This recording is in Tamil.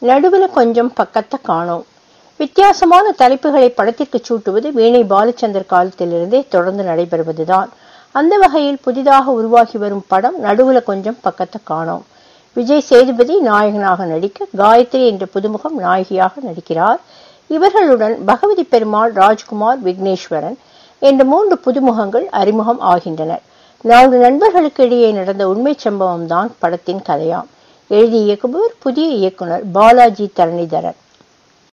நடுவுல கொஞ்சம் பக்கத்தை காணோம் வித்தியாசமான தலைப்புகளை படத்திற்கு சூட்டுவது வீணை பாலச்சந்தர் காலத்திலிருந்தே தொடர்ந்து நடைபெறுவதுதான் அந்த வகையில் புதிதாக உருவாகி வரும் படம் நடுவுல கொஞ்சம் பக்கத்தை காணோம் விஜய் சேதுபதி நாயகனாக நடிக்க காயத்ரி என்ற புதுமுகம் நாயகியாக நடிக்கிறார் இவர்களுடன் பகவதி பெருமாள் ராஜ்குமார் விக்னேஸ்வரன் என்ற மூன்று புதுமுகங்கள் அறிமுகம் ஆகின்றனர் நான்கு நண்பர்களுக்கு இடையே நடந்த உண்மை சம்பவம் தான் படத்தின் கதையாம் எழுதி இயக்குபவர் புதிய இயக்குனர் பாலாஜி தரணிதரன்